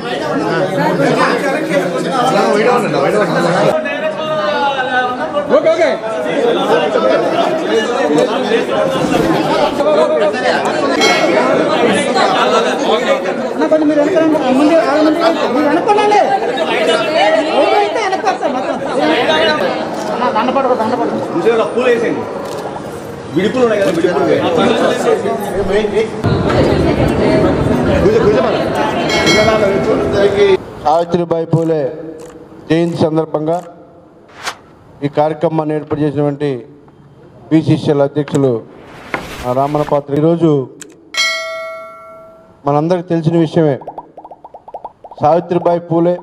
అన్న కొంచెం మీరు వెనకాలండి ముందు ఆడ ముందు మీరు వెనకాలండి అయితే వెనకాలి మొత్తం అన్న దండపడదు దండపడదు చూసారా పూలు వేసేయండి విడుపులు ఉన్నాయి కదా విడుపులు సావిత్రిబాయి పూలే జయంతి సందర్భంగా ఈ కార్యక్రమాన్ని ఏర్పాటు చేసినటువంటి బీసీసీఎల్ అధ్యక్షులు ఆ రామణ పాత్ర ఈరోజు మనందరికి తెలిసిన విషయమే సావిత్రిబాయి పూలే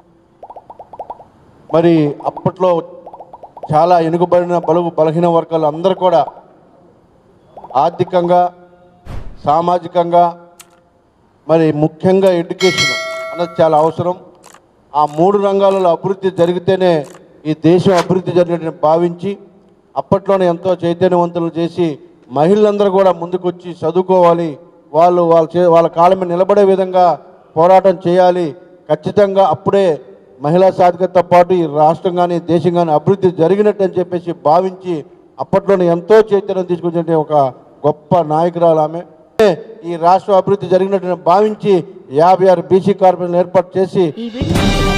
మరి అప్పట్లో చాలా వెనుకబడిన బలుగు బలహీన వర్గాలు అందరూ కూడా ఆర్థికంగా సామాజికంగా మరి ముఖ్యంగా ఎడ్యుకేషన్ అన్నది చాలా అవసరం ఆ మూడు రంగాలలో అభివృద్ధి జరిగితేనే ఈ దేశం అభివృద్ధి జరిగినట్టు భావించి అప్పట్లోనే ఎంతో చైతన్యవంతులు చేసి మహిళలందరూ కూడా ముందుకొచ్చి చదువుకోవాలి వాళ్ళు వాళ్ళ చే వాళ్ళ కాళ్ళ మీద నిలబడే విధంగా పోరాటం చేయాలి ఖచ్చితంగా అప్పుడే మహిళా సాధికతతో పాటు ఈ రాష్ట్రం కానీ దేశం కానీ అభివృద్ధి జరిగినట్టు అని చెప్పేసి భావించి అప్పట్లోనే ఎంతో చైతన్యం తీసుకొచ్చిన ఒక గొప్ప నాయకురాలు ఆమె ఈ రాష్ట్ర అభివృద్ధి జరిగినట్టు భావించి యాభై ఆరు బీసీ కార్పొరేషన్ ఏర్పాటు చేసి ఈ వీడియో